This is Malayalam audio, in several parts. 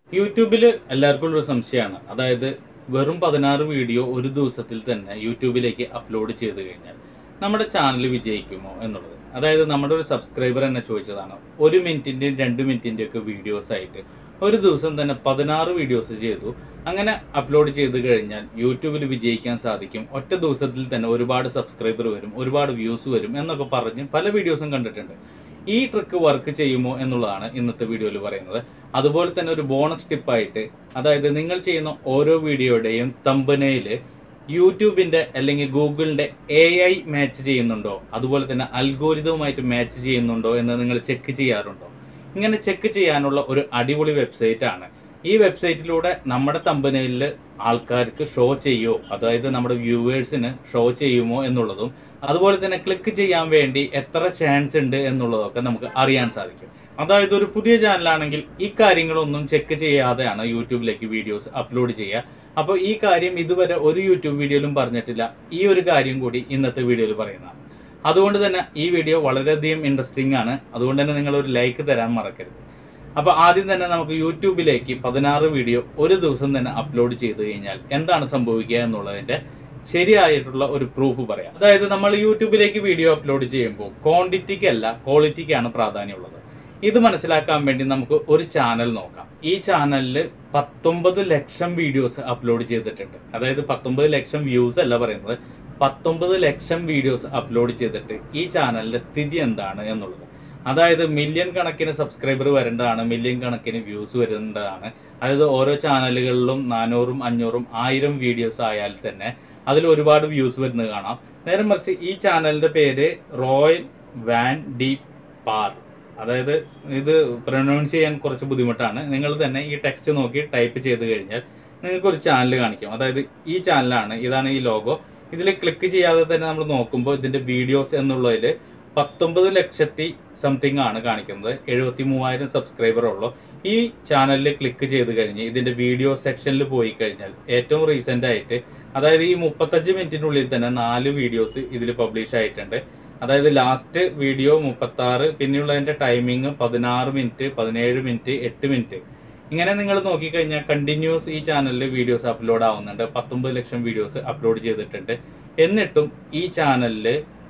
യൂട്യൂബിൽ എല്ലാവർക്കും ഉള്ളൊരു സംശയമാണ് അതായത് വെറും പതിനാറ് വീഡിയോ ഒരു ദിവസത്തിൽ തന്നെ യൂട്യൂബിലേക്ക് അപ്ലോഡ് ചെയ്ത് കഴിഞ്ഞാൽ നമ്മുടെ ചാനൽ വിജയിക്കുമോ എന്നുള്ളത് അതായത് നമ്മുടെ ഒരു സബ്സ്ക്രൈബർ എന്നെ ചോദിച്ചതാണ് ഒരു മിനിറ്റിൻ്റെയും രണ്ട് മിനിറ്റിൻ്റെ ഒക്കെ വീഡിയോസ് ആയിട്ട് ഒരു ദിവസം തന്നെ പതിനാറ് വീഡിയോസ് ചെയ്തു അങ്ങനെ അപ്ലോഡ് ചെയ്ത് കഴിഞ്ഞാൽ യൂട്യൂബിൽ വിജയിക്കാൻ സാധിക്കും ഒറ്റ ദിവസത്തിൽ തന്നെ ഒരുപാട് സബ്സ്ക്രൈബർ വരും ഒരുപാട് വ്യൂസ് വരും എന്നൊക്കെ പറഞ്ഞ് പല വീഡിയോസും കണ്ടിട്ടുണ്ട് ഈ ട്രിക്ക് വർക്ക് ചെയ്യുമോ എന്നുള്ളതാണ് ഇന്നത്തെ വീഡിയോയിൽ പറയുന്നത് അതുപോലെ തന്നെ ഒരു ബോണസ് ടിപ്പായിട്ട് അതായത് നിങ്ങൾ ചെയ്യുന്ന ഓരോ വീഡിയോയുടെയും തമ്പനയില് യൂട്യൂബിന്റെ അല്ലെങ്കിൽ ഗൂഗിളിന്റെ എ ഐ മാച്ച് ചെയ്യുന്നുണ്ടോ അതുപോലെ തന്നെ അൽഗോരിതവുമായിട്ട് മാച്ച് ചെയ്യുന്നുണ്ടോ എന്ന് നിങ്ങൾ ചെക്ക് ചെയ്യാറുണ്ടോ ഇങ്ങനെ ചെക്ക് ചെയ്യാനുള്ള ഒരു അടിപൊളി വെബ്സൈറ്റ് ആണ് ഈ വെബ്സൈറ്റിലൂടെ നമ്മുടെ തമ്പനയിൽ ആൾക്കാർക്ക് ഷോ ചെയ്യോ അതായത് നമ്മുടെ വ്യൂവേഴ്സിന് ഷോ ചെയ്യുമോ എന്നുള്ളതും അതുപോലെ തന്നെ ക്ലിക്ക് ചെയ്യാൻ വേണ്ടി എത്ര ചാൻസ് ഉണ്ട് എന്നുള്ളതൊക്കെ നമുക്ക് അറിയാൻ സാധിക്കും അതായത് ഒരു പുതിയ ചാനലാണെങ്കിൽ ഈ കാര്യങ്ങളൊന്നും ചെക്ക് ചെയ്യാതെയാണ് യൂട്യൂബിലേക്ക് വീഡിയോസ് അപ്ലോഡ് ചെയ്യുക അപ്പോൾ ഈ കാര്യം ഇതുവരെ ഒരു യൂട്യൂബ് വീഡിയോയിലും പറഞ്ഞിട്ടില്ല ഈ ഒരു കാര്യം കൂടി ഇന്നത്തെ വീഡിയോയിൽ പറയുന്നതാണ് അതുകൊണ്ട് തന്നെ ഈ വീഡിയോ വളരെയധികം ഇൻട്രസ്റ്റിംഗ് ആണ് അതുകൊണ്ട് തന്നെ നിങ്ങൾ ഒരു ലൈക്ക് തരാൻ മറക്കരുത് അപ്പോൾ ആദ്യം തന്നെ നമുക്ക് യൂട്യൂബിലേക്ക് പതിനാറ് വീഡിയോ ഒരു ദിവസം തന്നെ അപ്ലോഡ് ചെയ്ത് കഴിഞ്ഞാൽ എന്താണ് സംഭവിക്കുക എന്നുള്ളതിന്റെ ശരിയായിട്ടുള്ള ഒരു പ്രൂഫ് പറയാം അതായത് നമ്മൾ യൂട്യൂബിലേക്ക് വീഡിയോ അപ്ലോഡ് ചെയ്യുമ്പോൾ ക്വാണ്ടിറ്റിക്കല്ല ക്വാളിറ്റിക്കാണ് പ്രാധാന്യമുള്ളത് ഇത് മനസ്സിലാക്കാൻ വേണ്ടി നമുക്ക് ഒരു ചാനൽ നോക്കാം ഈ ചാനലിൽ പത്തൊമ്പത് ലക്ഷം വീഡിയോസ് അപ്ലോഡ് ചെയ്തിട്ടുണ്ട് അതായത് പത്തൊമ്പത് ലക്ഷം വ്യൂസ് അല്ല പറയുന്നത് പത്തൊമ്പത് ലക്ഷം വീഡിയോസ് അപ്ലോഡ് ചെയ്തിട്ട് ഈ ചാനലിന്റെ സ്ഥിതി എന്താണ് എന്നുള്ളത് അതായത് മില്യൺ കണക്കിന് സബ്സ്ക്രൈബർ വരേണ്ടതാണ് മില്യൺ കണക്കിന് വ്യൂസ് വരേണ്ടതാണ് അതായത് ഓരോ ചാനലുകളിലും നാനൂറും അഞ്ഞൂറും ആയിരം വീഡിയോസ് ആയാൽ തന്നെ അതിൽ ഒരുപാട് വ്യൂസ് വരുന്നത് കാണാം നേരെ മറിച്ച് ഈ ചാനലിന്റെ പേര് റോയൽ വാൻ ഡി പാർ അതായത് ഇത് പ്രൊനൗൺസ് ചെയ്യാൻ കുറച്ച് ബുദ്ധിമുട്ടാണ് നിങ്ങൾ തന്നെ ഈ ടെക്സ്റ്റ് നോക്കി ടൈപ്പ് ചെയ്ത് കഴിഞ്ഞാൽ നിങ്ങൾക്ക് ഒരു ചാനൽ കാണിക്കും അതായത് ഈ ചാനലാണ് ഇതാണ് ഈ ലോഗോ ഇതിൽ ക്ലിക്ക് ചെയ്യാതെ തന്നെ നമ്മൾ നോക്കുമ്പോൾ ഇതിന്റെ വീഡിയോസ് എന്നുള്ളതിൽ പത്തൊമ്പത് ലക്ഷത്തി സംതിങ് ആണ് കാണിക്കുന്നത് എഴുപത്തി മൂവായിരം സബ്സ്ക്രൈബർ ഉള്ളൂ ഈ ചാനലിൽ ക്ലിക്ക് ചെയ്ത് കഴിഞ്ഞ് ഇതിന്റെ വീഡിയോ സെക്ഷനിൽ പോയി കഴിഞ്ഞാൽ ഏറ്റവും റീസെന്റ് ആയിട്ട് അതായത് ഈ മുപ്പത്തഞ്ച് മിനിറ്റിനുള്ളിൽ തന്നെ നാല് വീഡിയോസ് ഇതിൽ പബ്ലിഷ് ആയിട്ടുണ്ട് അതായത് ലാസ്റ്റ് വീഡിയോ മുപ്പത്തി ആറ് പിന്നെയുള്ളതിന്റെ ടൈമിംഗ് പതിനാറ് മിനിറ്റ് പതിനേഴ് മിനിറ്റ് എട്ട് മിനിറ്റ് ഇങ്ങനെ നിങ്ങൾ നോക്കിക്കഴിഞ്ഞാൽ കണ്ടിന്യൂസ് ഈ ചാനലിൽ വീഡിയോസ് അപ്ലോഡ് ആവുന്നുണ്ട് പത്തൊമ്പത് ലക്ഷം വീഡിയോസ് അപ്ലോഡ് ചെയ്തിട്ടുണ്ട് എന്നിട്ടും ഈ ചാനലിൽ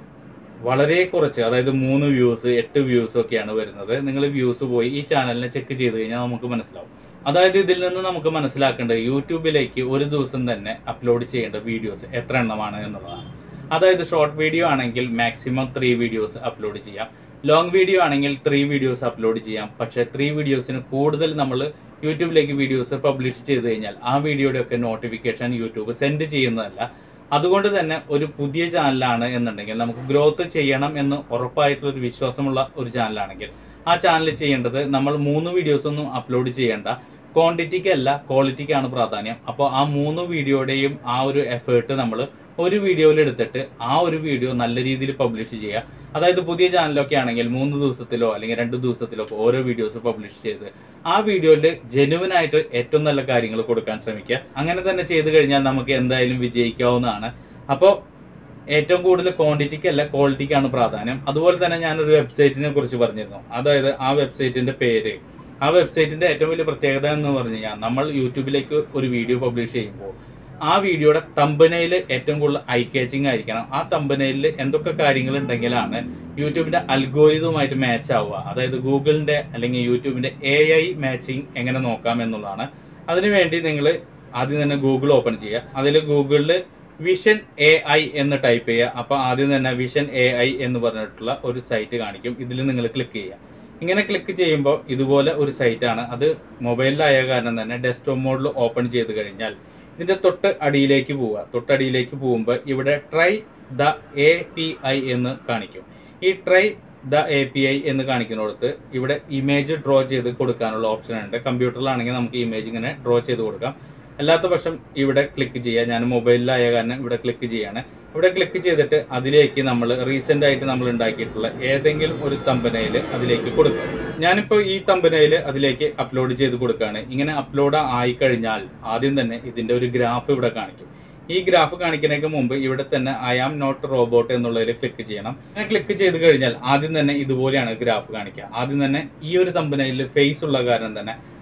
വളരെ കുറച്ച് അതായത് മൂന്ന് വ്യൂസ് എട്ട് വ്യൂസ് ഒക്കെയാണ് വരുന്നത് നിങ്ങൾ വ്യൂസ് പോയി ഈ ചാനലിനെ ചെക്ക് ചെയ്ത് കഴിഞ്ഞാൽ നമുക്ക് മനസ്സിലാവും അതായത് ഇതിൽ നിന്ന് നമുക്ക് മനസ്സിലാക്കേണ്ടത് യൂട്യൂബിലേക്ക് ഒരു ദിവസം തന്നെ അപ്ലോഡ് ചെയ്യേണ്ട വീഡിയോസ് എത്ര എണ്ണമാണ് എന്നുള്ളതാണ് അതായത് ഷോർട്ട് വീഡിയോ ആണെങ്കിൽ മാക്സിമം ത്രീ വീഡിയോസ് അപ്ലോഡ് ചെയ്യാം ലോങ് വീഡിയോ ആണെങ്കിൽ ത്രീ വീഡിയോസ് അപ്ലോഡ് ചെയ്യാം പക്ഷേ ത്രീ വീഡിയോസിന് കൂടുതൽ നമ്മൾ യൂട്യൂബിലേക്ക് വീഡിയോസ് പബ്ലിഷ് ചെയ്ത് കഴിഞ്ഞാൽ ആ വീഡിയോയുടെ ഒക്കെ നോട്ടിഫിക്കേഷൻ യൂട്യൂബ് സെൻഡ് ചെയ്യുന്നതല്ല അതുകൊണ്ട് തന്നെ ഒരു പുതിയ ചാനലാണ് എന്നുണ്ടെങ്കിൽ നമുക്ക് ഗ്രോത്ത് ചെയ്യണം എന്ന് ഉറപ്പായിട്ടുള്ള ഒരു വിശ്വാസമുള്ള ഒരു ചാനലാണെങ്കിൽ ആ ചാനൽ ചെയ്യേണ്ടത് നമ്മൾ മൂന്ന് വീഡിയോസ് ഒന്നും അപ്ലോഡ് ചെയ്യേണ്ട ക്വാണ്ടിറ്റിക്കല്ല ക്വാളിറ്റിക്കാണ് പ്രാധാന്യം അപ്പോൾ ആ മൂന്ന് വീഡിയോയുടെയും ആ ഒരു എഫേർട്ട് നമ്മൾ ഒരു വീഡിയോയിൽ എടുത്തിട്ട് ആ ഒരു വീഡിയോ നല്ല രീതിയിൽ പബ്ലിഷ് ചെയ്യുക അതായത് പുതിയ ചാനലൊക്കെ ആണെങ്കിൽ മൂന്ന് ദിവസത്തിലോ അല്ലെങ്കിൽ രണ്ട് ദിവസത്തിലോ ഒക്കെ ഓരോ വീഡിയോസ് പബ്ലിഷ് ചെയ്ത് ആ വീഡിയോയിൽ ജെനുവൻ ആയിട്ട് ഏറ്റവും നല്ല കാര്യങ്ങൾ കൊടുക്കാൻ ശ്രമിക്കുക അങ്ങനെ തന്നെ ചെയ്തു കഴിഞ്ഞാൽ നമുക്ക് എന്തായാലും വിജയിക്കാവുന്നതാണ് അപ്പോൾ ഏറ്റവും കൂടുതൽ ക്വാണ്ടിറ്റിക്കല്ല ക്വാളിറ്റിക്കാണ് പ്രാധാന്യം അതുപോലെ തന്നെ ഞാനൊരു വെബ്സൈറ്റിനെ കുറിച്ച് പറഞ്ഞിരുന്നു അതായത് ആ വെബ്സൈറ്റിന്റെ പേര് ആ വെബ്സൈറ്റിന്റെ ഏറ്റവും വലിയ പ്രത്യേകത എന്ന് പറഞ്ഞു കഴിഞ്ഞാൽ നമ്മൾ യൂട്യൂബിലേക്ക് ഒരു വീഡിയോ പബ്ലിഷ് ചെയ്യുമ്പോൾ ആ വീഡിയോയുടെ തമ്പനയിൽ ഏറ്റവും കൂടുതൽ ഐ കാച്ചിങ് ആയിരിക്കണം ആ തമ്പനയിൽ എന്തൊക്കെ കാര്യങ്ങൾ ഉണ്ടെങ്കിലാണ് യൂട്യൂബിന്റെ അൽഗോരിതവുമായിട്ട് മാച്ച് ആവുക അതായത് ഗൂഗിളിന്റെ അല്ലെങ്കിൽ യൂട്യൂബിന്റെ എ ഐ മാച്ചിങ് എങ്ങനെ നോക്കാം എന്നുള്ളതാണ് അതിനുവേണ്ടി നിങ്ങൾ ആദ്യം തന്നെ ഗൂഗിൾ ഓപ്പൺ ചെയ്യുക അതിൽ ഗൂഗിളിൽ വിഷൻ എ ഐ എന്ന് ടൈപ്പ് ചെയ്യുക അപ്പോൾ ആദ്യം തന്നെ വിഷൻ എ ഐ എന്ന് പറഞ്ഞിട്ടുള്ള ഒരു സൈറ്റ് കാണിക്കും ഇതിൽ നിങ്ങൾ ക്ലിക്ക് ചെയ്യുക ഇങ്ങനെ ക്ലിക്ക് ചെയ്യുമ്പോൾ ഇതുപോലെ ഒരു സൈറ്റാണ് അത് മൊബൈലിലായ കാരണം തന്നെ ഡെസ്ക്ടോപ്പ് മോഡിൽ ഓപ്പൺ ചെയ്ത് കഴിഞ്ഞാൽ ഇതിന്റെ തൊട്ട് അടിയിലേക്ക് പോവുക തൊട്ടടിയിലേക്ക് പോകുമ്പോൾ ഇവിടെ try the A P I എന്ന് കാണിക്കും ഈ try the A P I എന്ന് കാണിക്കുന്നിടത്ത് ഇവിടെ ഇമേജ് ഡ്രോ ചെയ്ത് കൊടുക്കാനുള്ള ഓപ്ഷൻ ഉണ്ട് കമ്പ്യൂട്ടറിലാണെങ്കിൽ നമുക്ക് ഇമേജ് ഇങ്ങനെ ഡ്രോ ചെയ്ത് കൊടുക്കാം അല്ലാത്ത പക്ഷം ഇവിടെ ക്ലിക്ക് ചെയ്യുക ഞാൻ മൊബൈലിലായ കാരണം ഇവിടെ ക്ലിക്ക് ചെയ്യാണ് ഇവിടെ ക്ലിക്ക് ചെയ്തിട്ട് അതിലേക്ക് നമ്മൾ റീസെന്റ് ആയിട്ട് നമ്മൾ ഉണ്ടാക്കിയിട്ടുള്ള ഏതെങ്കിലും ഒരു തമ്പനയിൽ അതിലേക്ക് കൊടുക്കുക ഞാനിപ്പോൾ ഈ തമ്പനയിൽ അതിലേക്ക് അപ്ലോഡ് ചെയ്ത് കൊടുക്കുകയാണ് ഇങ്ങനെ അപ്ലോഡ് ആയി കഴിഞ്ഞാൽ ആദ്യം തന്നെ ഇതിന്റെ ഒരു ഗ്രാഫ് ഇവിടെ കാണിക്കും ഈ ഗ്രാഫ് കാണിക്കുന്നതിന് മുമ്പ് ഇവിടെ തന്നെ ഐ ആം നോട്ട് റോബോട്ട് എന്നുള്ളതിൽ ക്ലിക്ക് ചെയ്യണം അങ്ങനെ ക്ലിക്ക് ചെയ്ത് കഴിഞ്ഞാൽ ആദ്യം തന്നെ ഇതുപോലെയാണ് ഗ്രാഫ് കാണിക്കുക ആദ്യം തന്നെ ഈ ഒരു തമ്പനയിൽ ഫേസ് ഉള്ള കാരണം തന്നെ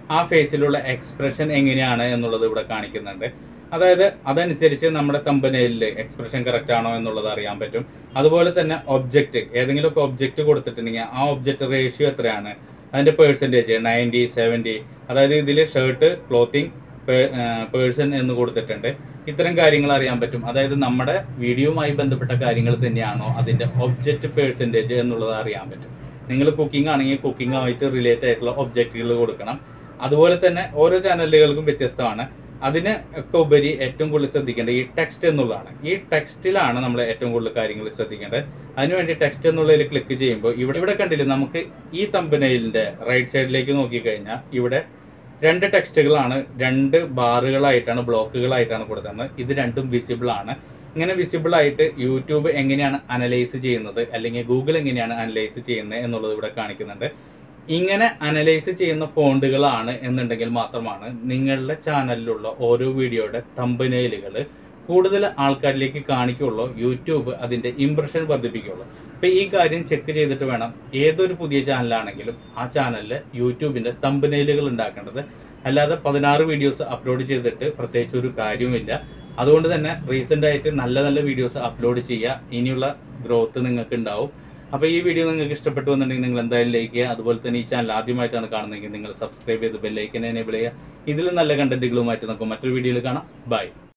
ആ ഫേസിലുള്ള എക്സ്പ്രഷൻ എങ്ങനെയാണ് എന്നുള്ളത് ഇവിടെ കാണിക്കുന്നുണ്ട് അതായത് അതനുസരിച്ച് നമ്മുടെ കമ്പനിയിൽ എക്സ്പ്രഷൻ കറക്റ്റ് ആണോ എന്നുള്ളത് അറിയാൻ പറ്റും അതുപോലെ തന്നെ ഒബ്ജക്റ്റ് ഏതെങ്കിലുമൊക്കെ ഒബ്ജക്റ്റ് കൊടുത്തിട്ടുണ്ടെങ്കിൽ ആ ഒബ്ജക്റ്റ് റേഷ്യോ എത്രയാണ് അതിന്റെ പേഴ്സൻറ്റേജ് നയൻറ്റി സെവൻറ്റി അതായത് ഇതിൽ ഷർട്ട് ക്ലോത്തിങ് പേഴ്സൺ എന്ന് കൊടുത്തിട്ടുണ്ട് ഇത്തരം കാര്യങ്ങൾ അറിയാൻ പറ്റും അതായത് നമ്മുടെ വീഡിയോയുമായി ബന്ധപ്പെട്ട കാര്യങ്ങൾ തന്നെയാണോ അതിന്റെ ഒബ്ജക്റ്റ് പേഴ്സൻറ്റേജ് എന്നുള്ളത് അറിയാൻ പറ്റും നിങ്ങൾ കുക്കിംഗ് ആണെങ്കിൽ കുക്കിംഗുമായിട്ട് റിലേറ്റ് ആയിട്ടുള്ള ഒബ്ജക്റ്റുകൾ കൊടുക്കണം അതുപോലെ തന്നെ ഓരോ ചാനലുകൾക്കും വ്യത്യസ്തമാണ് അതിന് ഒക്കെ ഉപരി ഏറ്റവും കൂടുതൽ ശ്രദ്ധിക്കേണ്ടത് ഈ ടെക്സ്റ്റ് എന്നുള്ളതാണ് ഈ ടെക്സ്റ്റിലാണ് നമ്മൾ ഏറ്റവും കൂടുതൽ കാര്യങ്ങൾ ശ്രദ്ധിക്കേണ്ടത് അതിനുവേണ്ടി ടെക്സ്റ്റ് എന്നുള്ളതിൽ ക്ലിക്ക് ചെയ്യുമ്പോൾ ഇവിടെ ഇവിടെ കണ്ടില്ലേ നമുക്ക് ഈ തമ്പനയിലിന്റെ റൈറ്റ് സൈഡിലേക്ക് നോക്കിക്കഴിഞ്ഞാൽ ഇവിടെ രണ്ട് ടെക്സ്റ്റുകളാണ് രണ്ട് ബാറുകളായിട്ടാണ് ബ്ലോക്കുകളായിട്ടാണ് കൊടുക്കുന്നത് ഇത് രണ്ടും വിസിബിൾ ആണ് ഇങ്ങനെ വിസിബിൾ ആയിട്ട് യൂട്യൂബ് എങ്ങനെയാണ് അനലൈസ് ചെയ്യുന്നത് അല്ലെങ്കിൽ ഗൂഗിൾ എങ്ങനെയാണ് അനലൈസ് ചെയ്യുന്നത് എന്നുള്ളത് ഇവിടെ കാണിക്കുന്നുണ്ട് ഇങ്ങനെ അനലൈസ് ചെയ്യുന്ന ഫോണ്ടുകളാണ് എന്നുണ്ടെങ്കിൽ മാത്രമാണ് നിങ്ങളുടെ ചാനലിലുള്ള ഓരോ വീഡിയോയുടെ തമ്പനയിലുകൾ കൂടുതൽ ആൾക്കാരിലേക്ക് കാണിക്കുള്ളൂ യൂട്യൂബ് അതിന്റെ ഇംപ്രഷൻ വർദ്ധിപ്പിക്കുള്ളൂ അപ്പൊ ഈ കാര്യം ചെക്ക് ചെയ്തിട്ട് വേണം ഏതൊരു പുതിയ ചാനലാണെങ്കിലും ആ ചാനലിൽ യൂട്യൂബിന്റെ തമ്പനയിലുകൾ ഉണ്ടാക്കേണ്ടത് അല്ലാതെ പതിനാറ് വീഡിയോസ് അപ്ലോഡ് ചെയ്തിട്ട് പ്രത്യേകിച്ച് ഒരു കാര്യവുമില്ല അതുകൊണ്ട് തന്നെ റീസെന്റ് ആയിട്ട് നല്ല നല്ല വീഡിയോസ് അപ്ലോഡ് ചെയ്യുക ഇനിയുള്ള ഗ്രോത്ത് നിങ്ങൾക്ക് ഉണ്ടാവും അപ്പോൾ ഈ വീഡിയോ നിങ്ങൾക്ക് ഇഷ്ടപ്പെട്ടു എന്നുണ്ടെങ്കിൽ നിങ്ങൾ എന്തായാലും ലൈക്ക് ചെയ്യുക അതുപോലെ തന്നെ ഈ ചാനൽ ആദ്യമായിട്ടാണ് കാണുന്നതെങ്കിൽ നിങ്ങൾ സബ്സ്ക്രൈബ് ചെയ്ത് ബെല്ലൈക്കൻ എനേബിൾ ചെയ്യുക ഇതിലും നല്ല കണ്ടന്റുകളുമായിട്ട് നമുക്ക് മറ്റൊരു വീഡിയോയിൽ കാണാം ബൈ